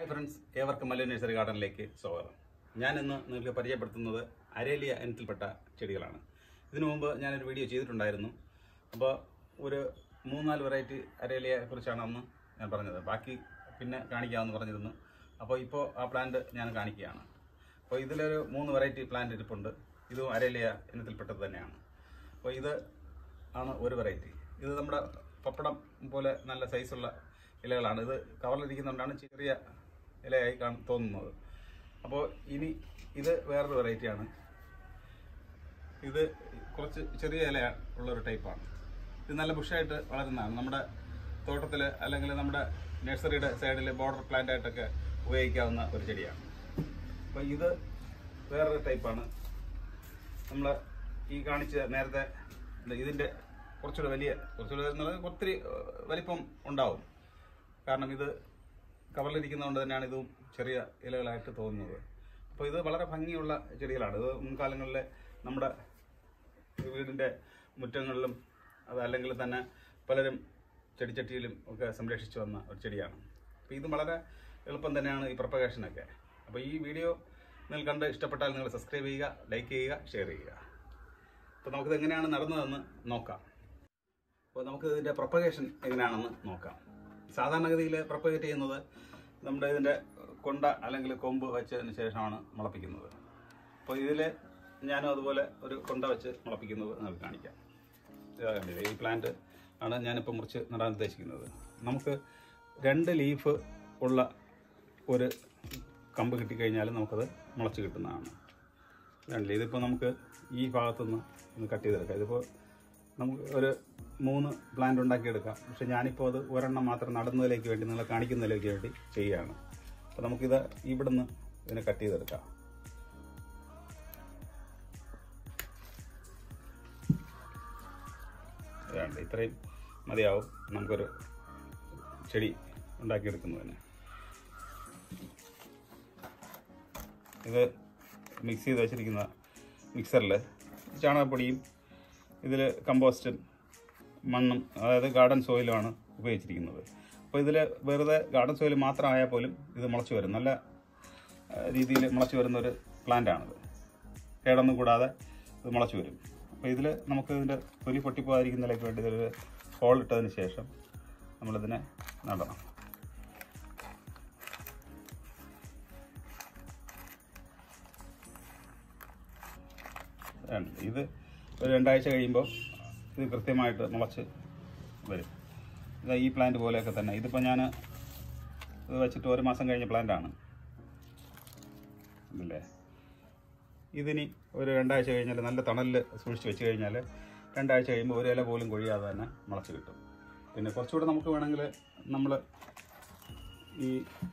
hi friends ഏവർക്കും Mallu nursery ഗാർഡനിലേക്ക് സ്വാഗതം ഞാൻ ഇന്ന് നിങ്ങൾക്ക് പരിചയപ്പെടുത്തുന്നത് അരേലിയ ഇനത്തിൽപ്പെട്ട ചെടികളാണ് ഇതിനു മുമ്പ് ഞാനൊരു വീഡിയോ ചെയ്തിട്ടുണ്ടായിരുന്നു അപ്പോൾ ഒരു മൂന്നാല് വെറൈറ്റി അരേലിയയെ കുറിച്ചാണ് അന്ന് ഞാൻ പറഞ്ഞത് ബാക്കി പിന്നെ കാണിക്കാമെന്ന് പറഞ്ഞിരുന്നു അപ്പോൾ ഇപ്പോൾ ആ പ്ലാന്റ് ഞാൻ കാണിക്കുകയാണ് അപ്പോൾ ഇതിലൊരു മൂന്ന് വെറൈറ്റി പ്ലാന്റ് ഇരിപ്പുണ്ട് ഇതും അരേലിയ ഇനത്തിൽപ്പെട്ടത് തന്നെയാണ് അപ്പോൾ ഇത് ആണ് ഒരു വെറൈറ്റി ഇത് നമ്മുടെ പപ്പടം പോലെ നല്ല സൈസുള്ള ഇലകളാണ് ഇത് കവറിലിരിക്കുന്നതുകൊണ്ടാണ് ചെറിയ ഇലയായി കാണ തോന്നുന്നത് അപ്പോൾ ഇനി ഇത് വേറൊരു വെറൈറ്റിയാണ് ഇത് കുറച്ച് ചെറിയ ഇല ഉള്ള ഒരു ടൈപ്പാണ് ഇത് നല്ല ബുഷായിട്ട് വളരുന്നതാണ് നമ്മുടെ തോട്ടത്തിൽ അല്ലെങ്കിൽ നമ്മുടെ നഴ്സറിയുടെ സൈഡിൽ ബോർഡർ പ്ലാന്റ് ആയിട്ടൊക്കെ ഉപയോഗിക്കാവുന്ന ഒരു ചെടിയാണ് അപ്പോൾ ഇത് വേറൊരു ടൈപ്പാണ് നമ്മൾ ഈ കാണിച്ച നേരത്തെ ഇത് ഇതിൻ്റെ കുറച്ചുകൂടെ വലിയ കുറച്ചുകൂടെ എന്നുള്ളത് ഒത്തിരി ഏഹ്, വലിപ്പം ഉണ്ടാവും കാരണം ഇത് കവറിലിരിക്കുന്നതുകൊണ്ട് തന്നെയാണ് ഇതും ചെറിയ ഇലകളായിട്ട് തോന്നുന്നത് അപ്പോൾ ഇത് വളരെ ഭംഗിയുള്ള ചെടികളാണ് ഇത് മുൻകാലങ്ങളിലെ നമ്മുടെ വീടിൻ്റെ മുറ്റങ്ങളിലും അത് അല്ലെങ്കിൽ തന്നെ പലരും ചെടിച്ചട്ടിയിലും ഒക്കെ സംരക്ഷിച്ചു വന്ന ഒരു ചെടിയാണ് അപ്പോൾ ഇത് വളരെ എളുപ്പം തന്നെയാണ് ഈ പ്രൊപ്പഗേഷനൊക്കെ അപ്പോൾ ഈ വീഡിയോ നിങ്ങൾ കണ്ട് ഇഷ്ടപ്പെട്ടാൽ നിങ്ങൾ സബ്സ്ക്രൈബ് ചെയ്യുക ലൈക്ക് ചെയ്യുക ഷെയർ ചെയ്യുക അപ്പോൾ നമുക്കിത് എങ്ങനെയാണ് നടന്നതെന്ന് നോക്കാം അപ്പോൾ നമുക്ക് ഇതിൻ്റെ പ്രൊപ്പഗേഷൻ എങ്ങനെയാണെന്ന് നോക്കാം സാധാരണഗതിയിൽ പ്രൊപ്പഗേറ്റ് ചെയ്യുന്നത് നമ്മുടെ ഇതിൻ്റെ കൊണ്ട അല്ലെങ്കിൽ കൊമ്പ് വെച്ചതിന് ശേഷമാണ് മുളപ്പിക്കുന്നത് അപ്പോൾ ഇതിൽ ഞാനും അതുപോലെ ഒരു കൊണ്ട വെച്ച് മുളപ്പിക്കുന്നത് നിങ്ങൾക്ക് കാണിക്കാം ഇതാ കണ്ടില്ലേ ഈ പ്ലാന്റ് ആണ് ഞാനിപ്പോൾ മുറിച്ച് നടാൻ ഉദ്ദേശിക്കുന്നത് നമുക്ക് രണ്ട് ലീഫ് ഉള്ള ഒരു കമ്പ് കിട്ടിക്കഴിഞ്ഞാൽ നമുക്കത് മുളച്ച് കിട്ടുന്നതാണ് കണ്ടില്ലേ ഇതിപ്പോൾ നമുക്ക് ഈ ഭാഗത്തുനിന്ന് ഒന്ന് കട്ട് ചെയ്തെടുക്കാം ഇതിപ്പോൾ നമുക്ക് ഒരു മൂന്ന് പ്ലാന്റ് ഉണ്ടാക്കിയെടുക്കാം പക്ഷെ ഞാനിപ്പോൾ അത് ഒരെണ്ണം മാത്രം നടുന്നതിലേക്ക് വേണ്ടി നിങ്ങളെ കാണിക്കുന്നതിലേക്ക് വേണ്ടി ചെയ്യുകയാണ് അപ്പോൾ നമുക്കിത് ഇവിടുന്ന് ഇതിനെ കട്ട് ചെയ്തെടുക്കാം വേണ്ട ഇത്രയും മതിയാവും നമുക്കൊരു ചെടി ഉണ്ടാക്കിയെടുക്കുന്നതിന് ഇത് മിക്സ് ചെയ്ത് വെച്ചിരിക്കുന്ന മിക്സറിൽ ചാണകപ്പൊടിയും ഇതിൽ കമ്പോസ്റ്റും മണ്ണും അതായത് ഗാർഡൻ സോയിലുമാണ് ഉപയോഗിച്ചിരിക്കുന്നത് അപ്പോൾ ഇതിൽ വെറുതെ ഗാർഡൻ സോയിൽ മാത്രം ആയാൽ പോലും ഇത് മുളച്ച് വരും നല്ല രീതിയിൽ മുളച്ച് വരുന്ന ഒരു പ്ലാന്റാണിത് കേടൊന്നും കൂടാതെ ഇത് മുളച്ച് വരും അപ്പോൾ ഇതിൽ നമുക്ക് ഇതിൻ്റെ തൊലി പൊട്ടിപ്പോകാതിരിക്കുന്നതിലേക്ക് വേണ്ടി ഇതൊരു ഹോൾ ഇട്ടതിന് ശേഷം നമ്മളിതിനെ നടണം വേണ്ട ഇത് ഒരു രണ്ടാഴ്ച കഴിയുമ്പോൾ ഇത് കൃത്യമായിട്ട് മുളച്ച് വരും ഇത് ഈ പ്ലാന്റ് പോലെയൊക്കെ തന്നെ ഇതിപ്പോൾ ഞാൻ ഇത് വെച്ചിട്ട് ഒരു മാസം കഴിഞ്ഞ പ്ലാന്റാണ് ഇല്ലേ ഇതിനി ഒരു രണ്ടാഴ്ച കഴിഞ്ഞാൽ നല്ല തണലിൽ സൂക്ഷിച്ച് വെച്ച് കഴിഞ്ഞാൽ രണ്ടാഴ്ച കഴിയുമ്പോൾ ഒരു ഇല പോലും കൊഴിയാതെ തന്നെ മുളച്ച് കിട്ടും പിന്നെ കുറച്ചുകൂടെ നമുക്ക് വേണമെങ്കിൽ നമ്മൾ ഈ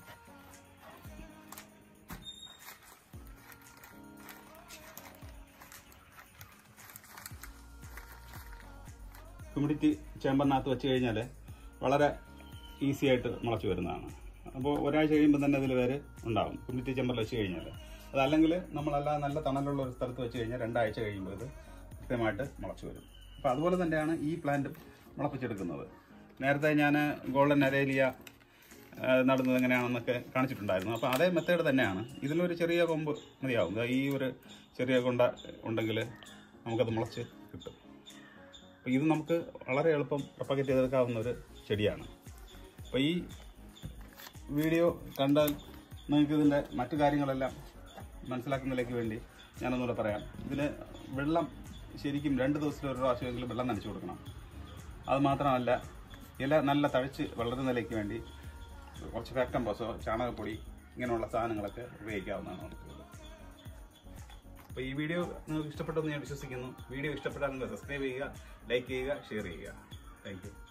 ഹ്യൂമിഡിറ്റി ചേമ്പറിനകത്ത് വെച്ച് കഴിഞ്ഞാൽ വളരെ ഈസി ആയിട്ട് മുളച്ച് വരുന്നതാണ് അപ്പോൾ ഒരാഴ്ച കഴിയുമ്പോൾ തന്നെ അതിൽ വേര് ഉണ്ടാവും ഹ്യൂമിഡിറ്റി ചേമ്പറിൽ വെച്ച് കഴിഞ്ഞാൽ അതല്ലെങ്കിൽ നമ്മളല്ലാതെ നല്ല തണലുള്ള ഒരു സ്ഥലത്ത് വെച്ച് കഴിഞ്ഞാൽ രണ്ടാഴ്ച കഴിയുമ്പോൾ ഇത് കൃത്യമായിട്ട് മുളച്ച് വരും അപ്പോൾ അതുപോലെ തന്നെയാണ് ഈ പ്ലാന്റ് മുളപ്പിച്ചെടുക്കുന്നത് നേരത്തെ ഞാൻ ഗോൾഡൻ അരേലിയ ആ, നടുന്നത് എങ്ങനെയാണെന്നൊക്കെ കാണിച്ചിട്ടുണ്ടായിരുന്നു അപ്പോൾ അതേ മെത്തേഡ് തന്നെയാണ് ഇതിലൊരു ചെറിയ കൊമ്പ് മതിയാവും ദാ ഈ ഒരു ചെറിയ കൊണ്ട ഉണ്ടെങ്കിൽ നമുക്കത് മുളച്ച് കിട്ടും അപ്പോൾ ഇത് നമുക്ക് വളരെ എളുപ്പം പ്രൊപ്പഗേറ്റ് ചെയ്തെടുക്കാവുന്ന ഒരു ചെടിയാണ് അപ്പോൾ ഈ വീഡിയോ കണ്ടാൽ നിങ്ങൾക്ക് ഇതിൻ്റെ മറ്റു കാര്യങ്ങളെല്ലാം മനസ്സിലാക്കുന്നതിലേക്ക് വേണ്ടി ഞാനൊന്നുകൂടെ പറയാം ഇതിന് വെള്ളം ശരിക്കും രണ്ട് ദിവസത്തിൽ ഒരു പ്രാവശ്യമെങ്കിലും വെള്ളം നനച്ചു കൊടുക്കണം അത് മാത്രമല്ല ഇല നല്ല തഴച്ച് വളരുന്നതിലേക്ക് വേണ്ടി കുറച്ച് ഫാക്ടംബോസോ ചാണകപ്പൊടി ഇങ്ങനെയുള്ള സാധനങ്ങളൊക്കെ ഉപയോഗിക്കാവുന്നതാണ് നമുക്ക് അപ്പോൾ ഈ വീഡിയോ നിങ്ങൾക്ക് ഇഷ്ടപ്പെട്ടെന്ന് ഞാൻ വിശ്വസിക്കുന്നു വീഡിയോ ഇഷ്ടപ്പെട്ടാൽ നിങ്ങൾ സബ്സ്ക്രൈബ് ചെയ്യുക ലൈക്ക് ചെയ്യുക ഷെയർ ചെയ്യുക താങ്ക് യു